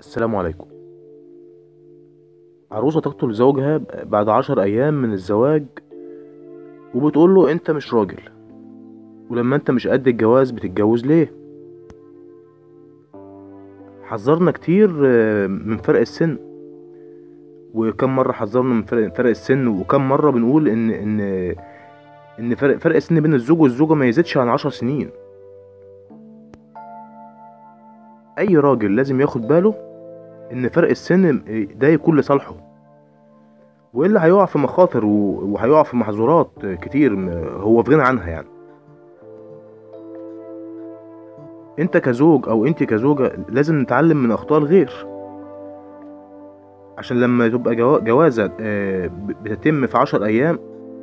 السلام عليكم عروسة تقتل زوجها بعد عشر أيام من الزواج وبتقول له أنت مش راجل ولما أنت مش قد الجواز بتتجوز ليه حذرنا كتير آه، من فرق السن وكم مرة حذرنا من فرق فرق السن وكم مرة بنقول إن إن إن فرق فرق السن بين الزوج والزوجة ما يزيدش عن عشر سنين أي راجل لازم ياخد باله ان فرق السن ده يكون لصالحه والا هيقع في مخاطر و- وهيقع في محظورات كتير م- هو في غنى عنها يعني انت كزوج او انت كزوجة لازم نتعلم من اخطاء الغير عشان لما تبقى جوا- جوازة آه، ب- بتتم في عشر ايام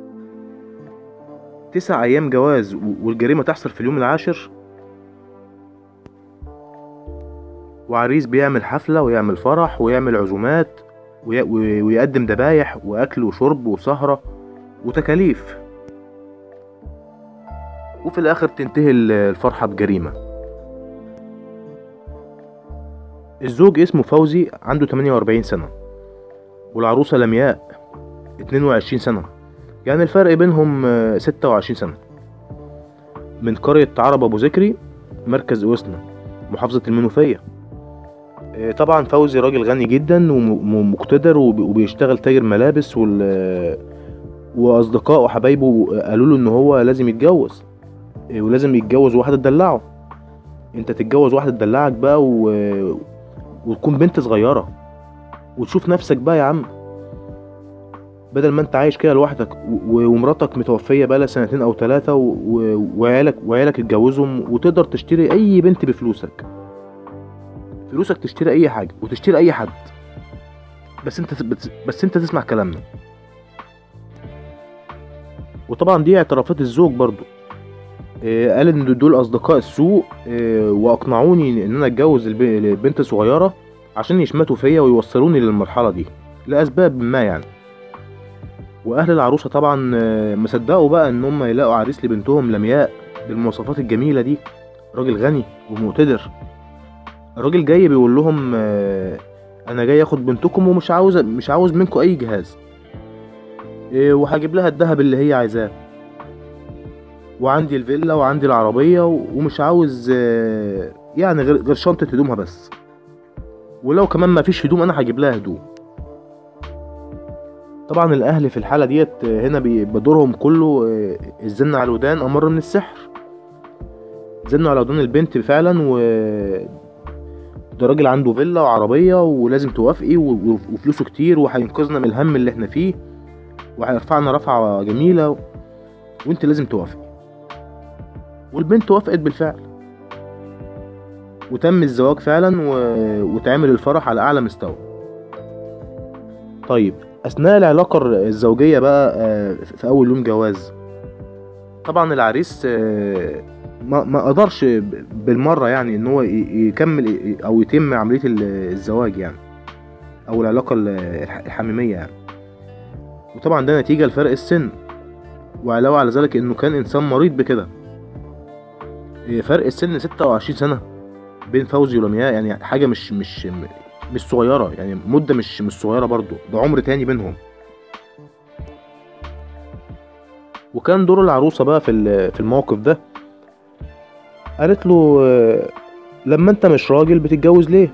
تسع ايام جواز و- والجريمة تحصل في اليوم العاشر وعريس بيعمل حفلة ويعمل فرح ويعمل عزومات وي- وي- ويقدم ذبايح وأكل وشرب وسهرة وتكاليف وفي الآخر تنتهي ال- الفرحة بجريمة الزوج اسمه فوزي عنده 48 سنة والعروسة لمياء 22 سنة يعني الفرق بينهم آه، 26 سنة من قرية عرب أبو ذكري مركز أوسنا محافظة المنوفية آه، طبعا فوزي راجل غني جدا وم- ومقتدر وب- وبيشتغل تاجر ملابس وال واصدقائه وحبايبه قالوا له ان هو لازم يتجوز آه، ولازم يتجوز واحده تدلعه انت تتجوز واحده تدلعك بقى و... وتكون بنت صغيره وتشوف نفسك بقى يا عم بدل ما انت عايش كده لوحدك و... ومراتك متوفيه بقالها سنتين او ثلاثه و... و... وعيالك وعيالك اتجوزهم وتقدر تشتري اي بنت بفلوسك فلوسك تشتري اي حاجه وتشتري اي حد بس انت بس, بس انت تسمع كلامنا وطبعا دي اعترافات الزوج برضو إيه قال ان دول اصدقاء السوء إيه واقنعوني ان انا اتجوز الب- البنت الصغيره عشان يشمتوا فيا ويوصلوني للمرحله دي لاسباب ما يعني واهل العروسه طبعا آه، ما صدقوا بقى ان هم يلاقوا عريس لبنتهم لمياء بالمواصفات الجميله دي راجل غني ومقتدر الراجل جاي بيقول لهم آه، انا جاي اخد بنتكم ومش عاوز مش عاوز منكم اي جهاز إيه، وهجيب لها الذهب اللي هي عايزاه وعندي الفيلا وعندي العربية و- ومش عاوز آه، يعني غير غير شنطة هدومها بس ولو كمان ما فيش هدوم انا هجيب لها هدوم طبعا الاهل في الحالة ديت آه، هنا بيبقى دورهم كله آه، الزن على الودان امر من السحر زنوا على ودان البنت فعلا و ده راجل عنده فيلا وعربية ولازم توافقي و- و- وفلوسه كتير وهينقذنا من الهم اللي احنا فيه وهيرفعنا رفعة جميلة وانت لازم توافقي والبنت وافقت بالفعل وتم الزواج فعلا و... وتعمل الفرح على اعلى مستوى طيب اثناء العلاقة الزوجية بقى آه، في اول يوم جواز طبعا العريس آه، ما ما قدرش ب- بالمره يعني ان هو ي- يكمل ي- او يتم عمليه ال- الزواج يعني او العلاقه ال- الح- الحميميه يعني وطبعا ده نتيجه لفرق السن وعلاوه على ذلك انه كان انسان مريض بكده إيه، فرق السن 26 سنه بين فوزي ولمياء يعني حاجه مش مش مش صغيره يعني مده مش مش صغيره برضو ده عمر تاني بينهم وكان دور العروسه بقى في ال- في الموقف ده قالت له آه، لما انت مش راجل بتتجوز ليه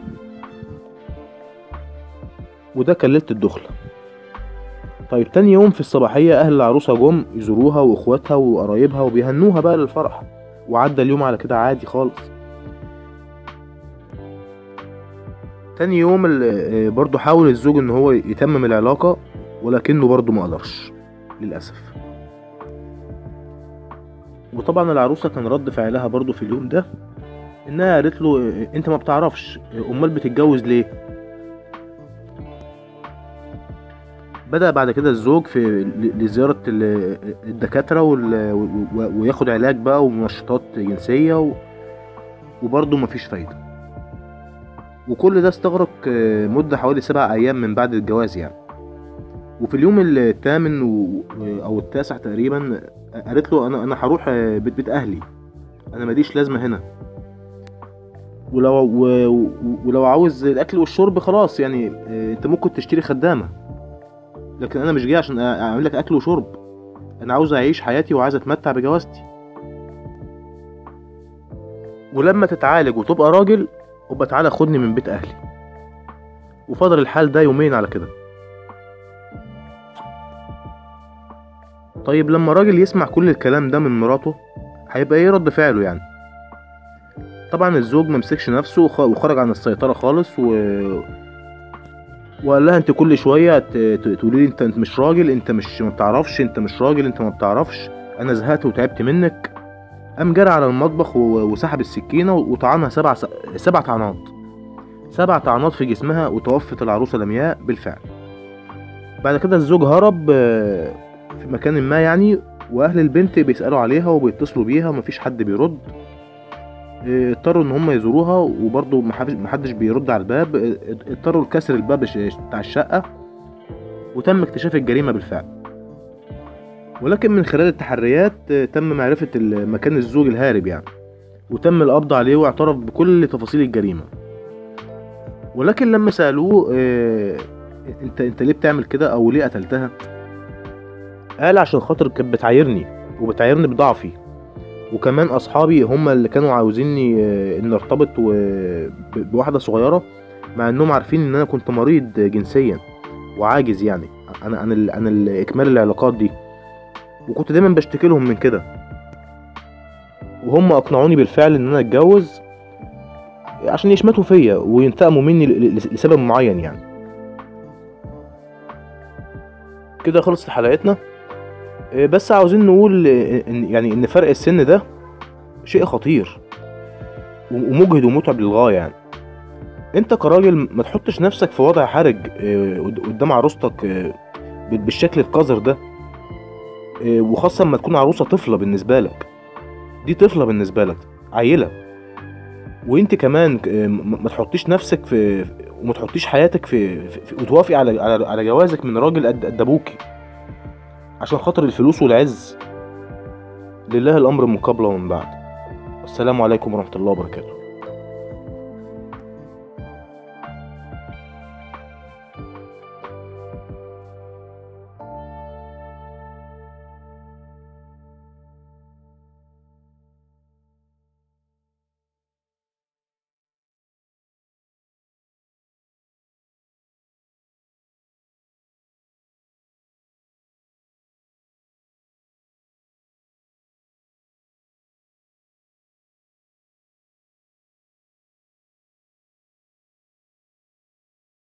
وده كان ليله الدخله طيب تاني يوم في الصباحيه اهل العروسه جم يزوروها واخواتها وقرايبها وبيهنوها بقى للفرح وعدى اليوم على كده عادي خالص تاني يوم ال- آه، برضو حاول الزوج ان هو يتمم العلاقه ولكنه برضو ما قدرش للاسف وطبعا العروسه كان رد فعلها برضو في اليوم ده انها قالت له إيه، انت ما بتعرفش امال بتتجوز ليه بدأ بعد كده الزوج في ل- لزيارة ال- الدكاترة وال- و- و- وياخد علاج بقى ومنشطات جنسية و- وبرضه مفيش فايدة وكل ده استغرق آه، مدة حوالي سبع أيام من بعد الجواز يعني وفي اليوم الثامن و- أو التاسع تقريبا قالت له أنا أنا هروح آه، بيت بيت أهلي أنا ماليش لازمة هنا ولو و- و- ولو عاوز الاكل والشرب خلاص يعني آه، انت ممكن تشتري خدامه لكن انا مش جاي عشان اعمل لك اكل وشرب انا عاوز اعيش حياتي وعايز اتمتع بجوازتي ولما تتعالج وتبقى راجل ابقى تعالى خدني من بيت اهلي وفضل الحال ده يومين على كده طيب لما راجل يسمع كل الكلام ده من مراته هيبقى ايه رد فعله يعني طبعا الزوج ممسكش نفسه وخ- وخرج عن السيطرة خالص و... وقال لها انت كل شوية ت- ت- تقولي لي انت انت مش راجل انت مش ما بتعرفش انت مش راجل انت ما بتعرفش انا زهقت وتعبت منك قام جرى على المطبخ و- وسحب السكينة وطعنها سبع س... سبع طعنات سبع طعنات في جسمها وتوفت العروسة لمياء بالفعل بعد كده الزوج هرب آه، في مكان ما يعني واهل البنت بيسألوا عليها وبيتصلوا بيها ومفيش حد بيرد آه، اضطروا ان هم يزوروها وبرضه محدش محدش بيرد على الباب آه، اضطروا لكسر الباب الش- بتاع الشقة وتم اكتشاف الجريمة بالفعل ولكن من خلال التحريات آه، تم معرفة ال- مكان الزوج الهارب يعني وتم القبض عليه واعترف بكل تفاصيل الجريمة ولكن لما سألوه آه، انت انت ليه بتعمل كده او ليه قتلتها قال عشان خاطر كانت بتعايرني وبتعايرني بضعفي وكمان اصحابي هم اللي كانوا عاوزيني آه، ان ارتبط و- ب- بواحده صغيره مع انهم عارفين ان انا كنت مريض جنسيا وعاجز يعني انا عن ال- عن ال- اكمال العلاقات دي وكنت دايما بشتكي لهم من كده وهم اقنعوني بالفعل ان انا اتجوز عشان يشمتوا فيا وينتقموا مني ل- ل- لسبب معين يعني كده خلصت حلقتنا آه، بس عاوزين نقول آه، ان يعني ان فرق السن ده شيء خطير و- ومجهد ومتعب للغايه يعني انت كراجل ما تحطش نفسك في وضع حرج آه، قد- قدام عروستك آه، بال- بالشكل القذر ده آه، وخاصة لما تكون عروسة طفلة بالنسبة لك دي طفلة بالنسبة لك عيلة وانت كمان آه، م- ما تحطيش نفسك في وما تحطيش حياتك في, في في- وتوافقي على على على جوازك من راجل قد قد ابوكي عشان خاطر الفلوس والعز لله الامر من قبل ومن بعد السلام عليكم ورحمة الله وبركاته